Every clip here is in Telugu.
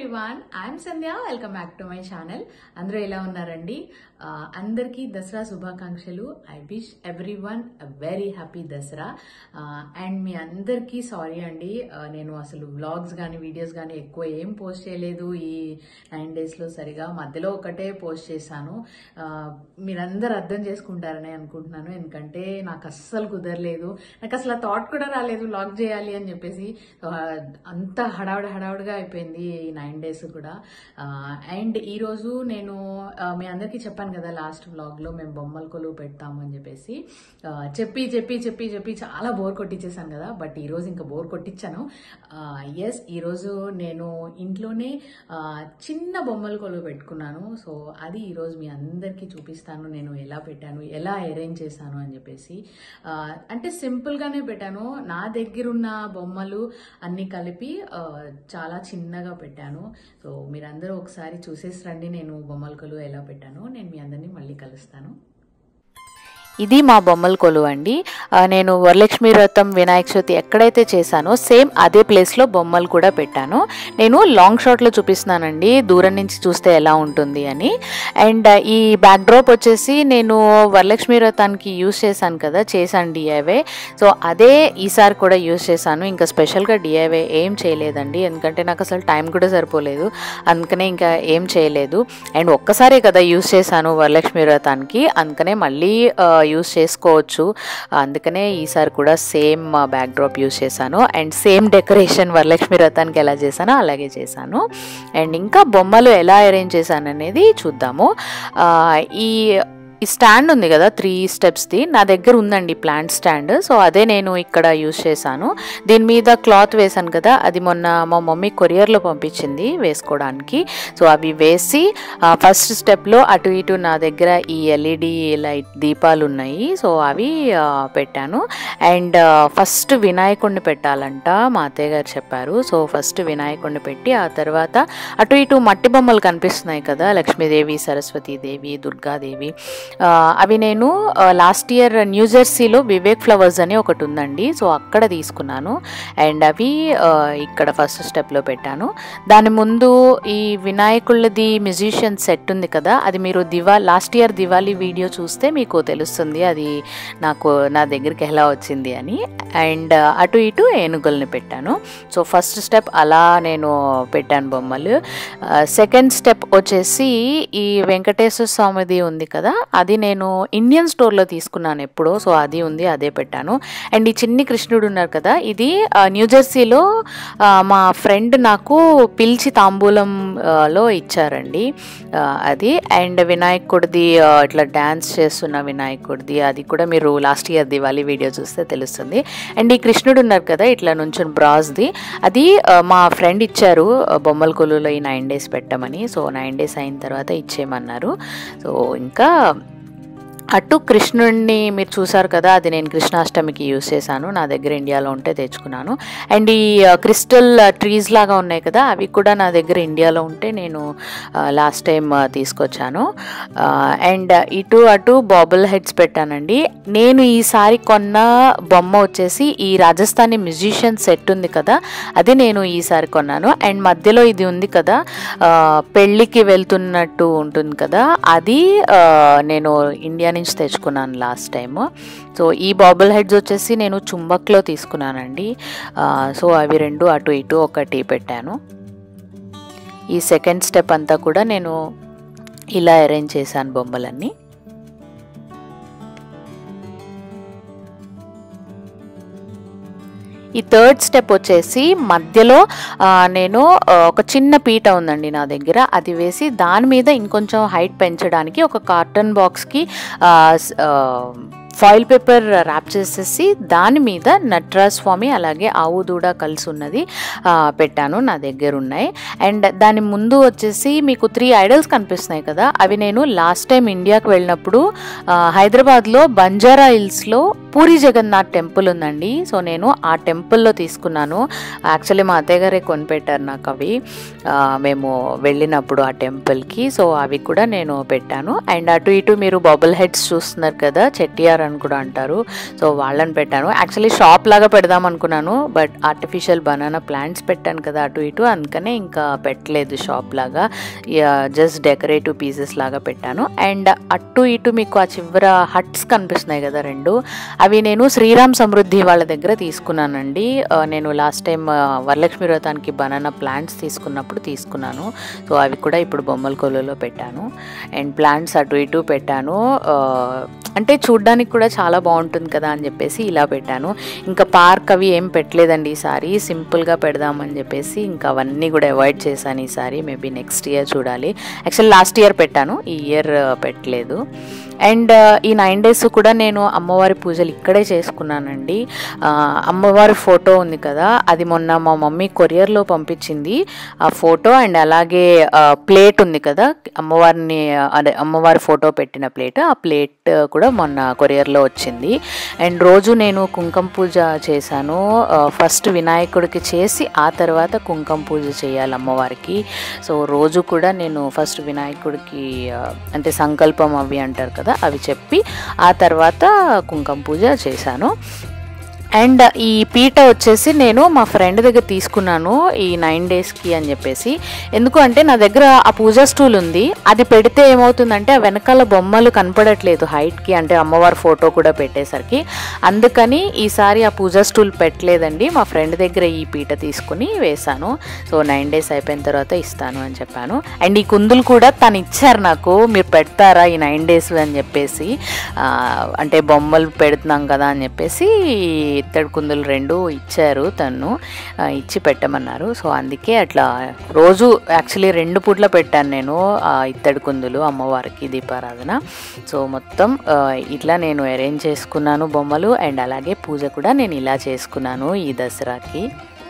everyone I'm Sandhya welcome back to my channel అందరూ ఎలా ఉన్నారండి ఆ, అందరికీ దసరా శుభాకాంక్షలు I wish everyone very happy Dasara and మీ అందరికీ సారీ అండి ఆ, నేను అసలు వ్లాగ్స్ కానీ వీడియోస్ కానీ ఎక్కువ ఏం పోస్ట్ చేయలేదు ఈ నైన్ డేస్లో సరిగా మధ్యలో ఒకటే పోస్ట్ చేశాను ఆ, మీరందరూ అర్థం చేసుకుంటారని అనుకుంటున్నాను ఎందుకంటే నాకు అస్సలు కుదరలేదు నాకు అసలు ఆ థాట్ కూడా రాలేదు వ్లాగ్ చేయాలి అని చెప్పేసి ఆ, అంత హడావుడి హడావుడిగా అయిపోయింది ఈ నైన్ డేస్ కూడా అండ్ ఈరోజు నేను ఆ, మీ అందరికీ చెప్పాను కదా లాస్ట్ వ్లాగ్లో మేము బొమ్మల కొలువు పెడతాము అని చెప్పేసి ఆ, చెప్పి చెప్పి చెప్పి చెప్పి చాలా బోర్ కొట్టించేసాను కదా బట్ ఈరోజు ఇంకా బోర్ కొట్టించాను ఎస్ ఈరోజు నేను ఇంట్లోనే ఆ, చిన్న బొమ్మల కొలువు పెట్టుకున్నాను సో అది ఈరోజు మీ అందరికీ చూపిస్తాను నేను ఎలా పెట్టాను ఎలా అరేంజ్ చేశాను అని చెప్పేసి ఆ, అంటే సింపుల్గానే పెట్టాను నా దగ్గర ఉన్న బొమ్మలు అన్ని కలిపి ఆ, చాలా చిన్నగా పెట్టాను సో మీరందరూ ఒకసారి చూసేసి రండి నేను బొమ్మల కొలువు ఎలా పెట్టాను నేను మీ అందరినీ మళ్ళీ కలుస్తాను ఇది మా బొమ్మల కొలువు అండి ఆ, నేను వరలక్ష్మి వ్రతం వినాయక చవితి ఎక్కడైతే చేశానో సేమ్ అదే ప్లేస్లో బొమ్మలు కూడా పెట్టాను నేను లాంగ్ షాట్లో చూపిస్తున్నానండి దూరం నుంచి చూస్తే ఎలా ఉంటుంది అని అండ్ ఈ బ్యాక్ డ్రాప్ వచ్చేసి నేను వరలక్ష్మి వ్రతానికి యూస్ చేశాను కదా చేశాను డిఐవే సో అదే ఈసారి కూడా యూస్ చేశాను ఇంకా స్పెషల్గా డిఐవే ఏం చేయలేదండి ఎందుకంటే నాకు అసలు టైం కూడా సరిపోలేదు అందుకనే ఇంకా ఏం చేయలేదు అండ్ ఒక్కసారే కదా యూస్ చేశాను వరలక్ష్మి వ్రతానికి అందుకనే మళ్ళీ యూస్ చేసుకోవచ్చు అందుకనే ఈసారి కూడా సేమ్ బ్యాక్ డ్రాప్ యూస్ చేశాను అండ్ సేమ్ డెకరేషన్ వరలక్ష్మి వ్రతానికి ఎలా చేశానో అలాగే చేశాను అండ్ ఇంకా బొమ్మలు ఎలా అరేంజ్ చేశాను అనేది చూద్దాము ఆ, ఈ ఈ స్టాండ్ ఉంది కదా త్రీ స్టెప్స్ది నా దగ్గర ఉందండి ప్లాంట్ స్టాండ్ సో అదే నేను ఇక్కడ యూస్ చేశాను దీని మీద క్లాత్ వేశాను కదా అది మొన్న మా మమ్మీ కొరియర్లో పంపించింది వేసుకోవడానికి సో అవి వేసి ఫస్ట్ స్టెప్లో అటు ఇటు నా దగ్గర ఈ ఎల్ఈడి లైట్ దీపాలు ఉన్నాయి సో అవి ఆ, పెట్టాను అండ్ ఫస్ట్ వినాయకుడిని పెట్టాలంట మా అత్తయ్య గారు చెప్పారు సో ఫస్ట్ వినాయకుడిని పెట్టి ఆ తర్వాత అటు ఇటు మట్టి బొమ్మలు కనిపిస్తున్నాయి కదా లక్ష్మీదేవి సరస్వతీదేవి దుర్గాదేవి ఆ, అవి నేను లాస్ట్ ఇయర్ న్యూ జెర్సీలో వివేక్ ఫ్లవర్స్ అని ఒకటి ఉందండి సో అక్కడ తీసుకున్నాను అండ్ అవి ఆ, ఇక్కడ ఫస్ట్ స్టెప్లో పెట్టాను దాని ముందు ఈ వినాయకుళ్ళది మ్యూజిషియన్ సెట్ ఉంది కదా అది మీరు దివా లాస్ట్ ఇయర్ దివాళీ వీడియో చూస్తే మీకు తెలుస్తుంది అది నాకు నా దగ్గరికి ఎలా వచ్చింది అని అండ్ అటు ఇటు ఏనుగుల్ని పెట్టాను సో ఫస్ట్ స్టెప్ అలా నేను పెట్టాను బొమ్మలు సెకండ్ స్టెప్ వచ్చేసి ఈ వెంకటేశ్వర స్వామిది ఉంది కదా అది నేను ఇండియన్ స్టోర్లో తీసుకున్నాను ఎప్పుడో సో అది ఉంది అదే పెట్టాను అండ్ ఈ చిన్ని కృష్ణుడు ఉన్నారు కదా ఇది ఆ, న్యూ జెర్సీలో ఆ, మా ఫ్రెండ్ నాకు పిలిచి తాంబూలం ఆ, లో ఇచ్చారండి ఆ, అది అండ్ వినాయకుడిది ఆ, ఇట్లా డ్యాన్స్ చేస్తున్న వినాయకుడిది అది కూడా మీరు లాస్ట్ ఇయర్ దివాళీ వీడియో చూస్తే తెలుస్తుంది అండ్ ఈ కృష్ణుడు ఉన్నారు కదా ఇట్లా నుంచి బ్రాస్ది అది ఆ, మా ఫ్రెండ్ ఇచ్చారు ఆ, బొమ్మల కొలువులో ఈ నైన్ డేస్ పెట్టమని సో నైన్ డేస్ అయిన తర్వాత ఇచ్చేయమన్నారు సో ఇంకా అటు కృష్ణుడిని మీరు చూసారు కదా అది నేను కృష్ణాష్టమికి యూస్ చేశాను నా దగ్గర ఇండియాలో ఉంటే తెచ్చుకున్నాను అండ్ ఈ క్రిస్టల్ ట్రీస్ లాగా ఉన్నాయి కదా అవి కూడా నా దగ్గర ఇండియాలో ఉంటే నేను లాస్ట్ టైం తీసుకొచ్చాను అండ్ ఇటు అటు బాబుల్ హెడ్స్ పెట్టానండి నేను ఈసారి కొన్న బొమ్మ వచ్చేసి ఈ రాజస్థానీ మ్యూజిషియన్ సెట్ ఉంది కదా అది నేను ఈసారి కొన్నాను అండ్ మధ్యలో ఇది ఉంది కదా ఆ, పెళ్ళికి వెళ్తున్నట్టు ఉంటుంది కదా అది ఆ, నేను ఇండియా నుంచి తెచ్చుకున్నాను లాస్ట్ టైం సో ఈ బాబుల్ హెడ్స్ వచ్చేసి నేను చుంబక్లో తీసుకున్నానండి ఆ, సో అవి రెండు అటు ఇటు ఒకటి పెట్టాను ఈ సెకండ్ స్టెప్ అంతా కూడా నేను ఇలా అరేంజ్ చేశాను బొమ్మలన్నీ ఈ థర్డ్ స్టెప్ వచ్చేసి మధ్యలో ఆ, నేను ఆ, ఒక చిన్న పీట ఉందండి నా దగ్గర అది వేసి దాని మీద ఇంకొంచెం హైట్ పెంచడానికి ఒక కార్టన్ బాక్స్కి ఫాయిల్ పేపర్ ర్యాప్ చేసేసి దాని మీద నట్రాజ్ స్వామి అలాగే ఆవు దూడ కలిసి ఉన్నది ఆ, పెట్టాను నా దగ్గర ఉన్నాయి అండ్ దాని ముందు వచ్చేసి మీకు త్రీ ఐడల్స్ కనిపిస్తున్నాయి కదా అవి నేను లాస్ట్ టైం ఇండియాకి వెళ్ళినప్పుడు ఆ, హైదరాబాద్లో బంజారా హిల్స్లో పూరి జగన్నాథ్ టెంపుల్ ఉందండి సో నేను ఆ టెంపుల్లో తీసుకున్నాను యాక్చువల్లీ మా అత్తయ్య గారే కొనిపెట్టారు నాకు అవి ఆ, మేము వెళ్ళినప్పుడు ఆ టెంపుల్కి సో అవి కూడా నేను పెట్టాను అండ్ అటు ఇటు మీరు బబుల్ హెడ్స్ చూస్తున్నారు కదా చెట్టియార్ అని కూడా అంటారు సో వాళ్ళని పెట్టాను యాక్చువల్లీ షాప్ లాగా పెడదాం అనుకున్నాను బట్ ఆర్టిఫిషియల్ బనానా ప్లాంట్స్ పెట్టాను కదా అటు ఇటు అందుకనే ఇంకా పెట్టలేదు షాప్ లాగా జస్ట్ డెకరేటివ్ పీసెస్ లాగా పెట్టాను అండ్ అటు ఇటు మీకు ఆ చివర హట్స్ కనిపిస్తున్నాయి కదా రెండు అవి నేను శ్రీరామ్ సమృద్ధి వాళ్ళ దగ్గర తీసుకున్నానండి ఆ, నేను లాస్ట్ టైం వరలక్ష్మి వ్రతానికి బనానా ప్లాంట్స్ తీసుకున్నప్పుడు తీసుకున్నాను సో అవి కూడా ఇప్పుడు బొమ్మల కొలులో పెట్టాను అండ్ ప్లాంట్స్ అటు ఇటు పెట్టాను ఆ, అంటే చూడ్డానికి కూడా చాలా బాగుంటుంది కదా అని చెప్పేసి ఇలా పెట్టాను ఇంకా పార్క్ అవి ఏం పెట్టలేదండి ఈసారి సింపుల్గా పెడదామని చెప్పేసి ఇంకా అవన్నీ కూడా అవాయిడ్ చేశాను ఈసారి మేబీ నెక్స్ట్ ఇయర్ చూడాలి యాక్చువల్ లాస్ట్ ఇయర్ పెట్టాను ఈ ఇయర్ పెట్టలేదు అండ్ ఈ నైన్ డేస్ కూడా నేను అమ్మవారి పూజలు ఇక్కడే చేసుకున్నానండి ఆ, అమ్మవారి ఫోటో ఉంది కదా అది మొన్న మా మమ్మీ కొరియర్లో పంపించింది ఆ ఫోటో అండ్ అలాగే ప్లేట్ ఉంది కదా అమ్మవారిని అదే అమ్మవారి ఫోటో పెట్టిన ప్లేట్ ఆ ప్లేట్ కూడా మొన్న కొరియర్లో వచ్చింది అండ్ రోజు నేను కుంకుమ పూజ చేశాను ఫస్ట్ వినాయకుడికి చేసి ఆ తర్వాత కుంకుమ పూజ చేయాలి అమ్మవారికి సో రోజు కూడా నేను ఫస్ట్ వినాయకుడికి ఆ, అంటే సంకల్పం అవి అంటారు కదా అవి చెప్పి ఆ తర్వాత కుంకుమ పూజ చేశాను అండ్ ఈ పీట వచ్చేసి నేను మా ఫ్రెండ్ దగ్గర తీసుకున్నాను ఈ నైన్ డేస్కి అని చెప్పేసి ఎందుకు అంటే నా దగ్గర ఆ పూజా స్టూల్ ఉంది అది పెడితే ఏమవుతుందంటే ఆ వెనకాల బొమ్మలు కనపడట్లేదు హైట్కి అంటే అమ్మవారి ఫోటో కూడా పెట్టేసరికి అందుకని ఈసారి ఆ పూజా స్టూల్ పెట్టలేదండి మా ఫ్రెండ్ దగ్గర ఈ పీట తీసుకుని వేశాను సో నైన్ డేస్ అయిపోయిన తర్వాత ఇస్తాను అని చెప్పాను అండ్ ఈ కుందులు కూడా తను ఇచ్చారు నాకు మీరు పెడతారా ఈ నైన్ డేస్ అని చెప్పేసి ఆ, అంటే బొమ్మలు పెడుతున్నాం కదా అని చెప్పేసి ఇత్తడి కుందులు రెండు ఇచ్చారు తను ఆ, ఇచ్చి పెట్టమన్నారు సో అందుకే అట్లా రోజు యాక్చువల్లీ రెండు పూట్ల పెట్టాను నేను ఆ ఇత్తడి కుందులు అమ్మవారికి దీపారాధన సో మొత్తం ఆ, ఇట్లా నేను అరేంజ్ చేసుకున్నాను బొమ్మలు అండ్ అలాగే పూజ కూడా నేను ఇలా చేసుకున్నాను ఈ దసరాకి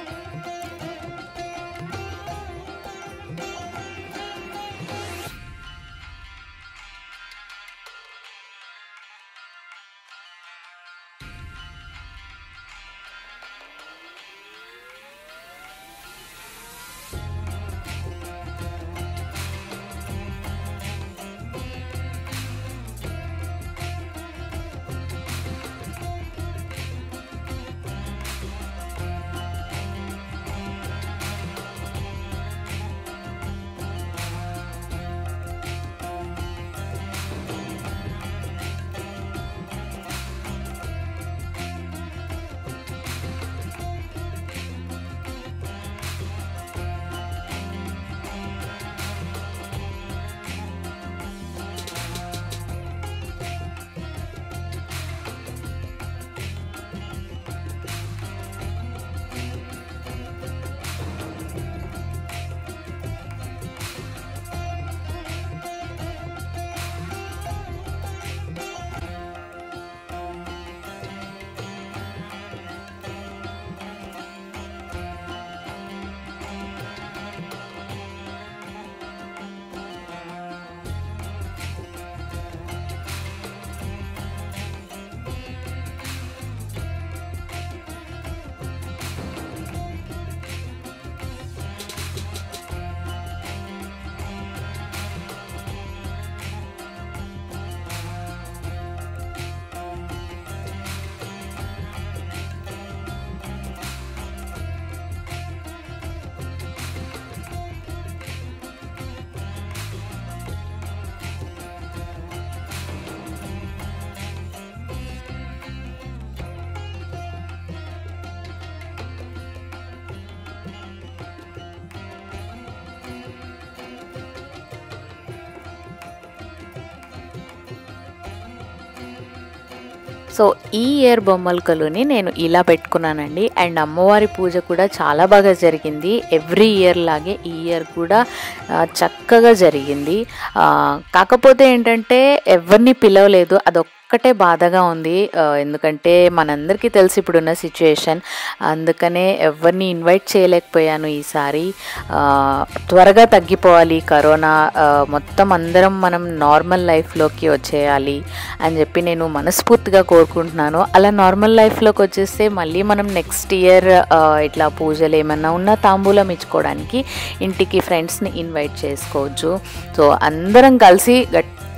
సో ఈ ఇయర్ బొమ్మల కొలుని నేను ఇలా పెట్టుకున్నానండి అండ్ అమ్మవారి పూజ కూడా చాలా బాగా జరిగింది ఎవ్రీ ఇయర్ లాగే ఈ ఇయర్ కూడా ఆ, చక్కగా జరిగింది ఆ, కాకపోతే ఏంటంటే ఎవరిని పిలవలేదు అదొక్కటే బాధగా ఉంది ఆ, ఎందుకంటే మనందరికీ తెలిసి ఇప్పుడున్న సిచ్యుయేషన్ అందుకనే ఎవరిని ఇన్వైట్ చేయలేకపోయాను ఈసారి ఆ, త్వరగా తగ్గిపోవాలి కరోనా ఆ, మొత్తం అందరం మనం నార్మల్ లైఫ్లోకి వచ్చేయాలి అని చెప్పి నేను మనస్ఫూర్తిగా కోరుకుంటున్నాను అలా నార్మల్ లైఫ్లోకి వచ్చేస్తే మళ్ళీ మనం నెక్స్ట్ ఇయర్ ఇట్లా పూజలు ఏమన్నా ఉన్నా తాంబూలం ఇచ్చుకోవడానికి ఇంటికి ఫ్రెండ్స్ని ఇన్వైట్ చేసుకోవచ్చు సో అందరం కలిసి గట్టిగా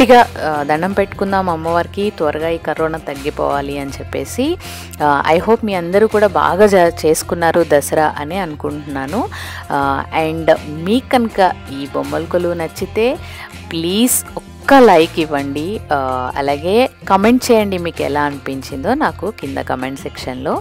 గట్టిగా ఆ, దండం పెట్టుకుందాం అమ్మవారికి త్వరగా ఈ కరోనా తగ్గిపోవాలి అని చెప్పేసి ఐ హోప్ మీ అందరూ కూడా బాగా జ- చేసుకున్నారు దసరా అని అనుకుంటున్నాను అండ్ మీకు కనుక ఈ బొమ్మల కొలువు నచ్చితే ప్లీజ్ ఒక్క లైక్ ఇవ్వండి ఆ, అలాగే కమెంట్ చేయండి మీకు ఎలా అనిపించిందో నాకు కింద కమెంట్ సెక్షన్లో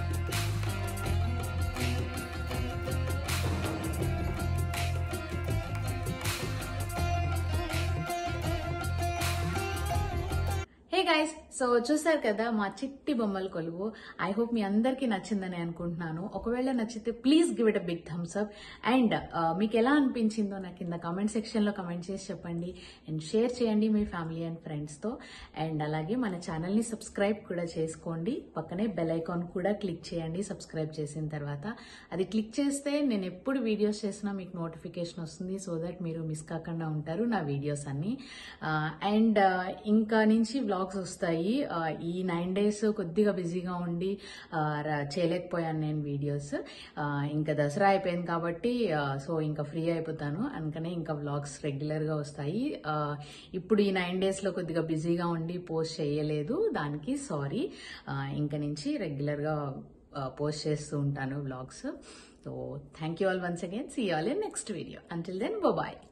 హే గైస్ సో చూసారు కదా మా చిట్టి బొమ్మల కొలువు ఐ హోప్ మీ అందరికీ నచ్చిందని అనుకుంటున్నాను ఒకవేళ నచ్చితే please give it a big thumbs up and మీకు ఎలా అనిపించిందో నాకు కింద కమెంట్ సెక్షన్లో కమెంట్ చేసి చెప్పండి అండ్ షేర్ చేయండి మీ ఫ్యామిలీ అండ్ ఫ్రెండ్స్తో అండ్ అలాగే మన ఛానల్ని సబ్స్క్రైబ్ కూడా చేసుకోండి పక్కనే బెల్ ఐకాన్ కూడా క్లిక్ చేయండి సబ్స్క్రైబ్ చేసిన తర్వాత అది క్లిక్ చేస్తే నేను ఎప్పుడు వీడియోస్ చేసినా మీకు నోటిఫికేషన్ వస్తుంది సో దట్ మీరు మిస్ కాకుండా ఉంటారు నా వీడియోస్ అన్ని అండ్ ఇంకా నుంచి వ్లాగ్స్ వస్తాయి ఆ, ఈ నైన్ డేస్ కొద్దిగా బిజీగా ఉండి ఆ, ర- చేయలేకపోయాను నేను వీడియోస్ ఆ, ఇంకా దసరా అయిపోయింది కాబట్టి ఆ, సో ఇంకా ఫ్రీ అయిపోతాను అందుకనే ఇంకా వ్లాగ్స్ రెగ్యులర్గా వస్తాయి ఆ, ఇప్పుడు ఈ నైన్ డేస్లో కొద్దిగా బిజీగా ఉండి పోస్ట్ చేయలేదు దానికి సారీ ఇంకా నుంచి రెగ్యులర్గా పోస్ట్ చేస్తూ ఉంటాను vlogs so thank you all once again see all in next video until then bye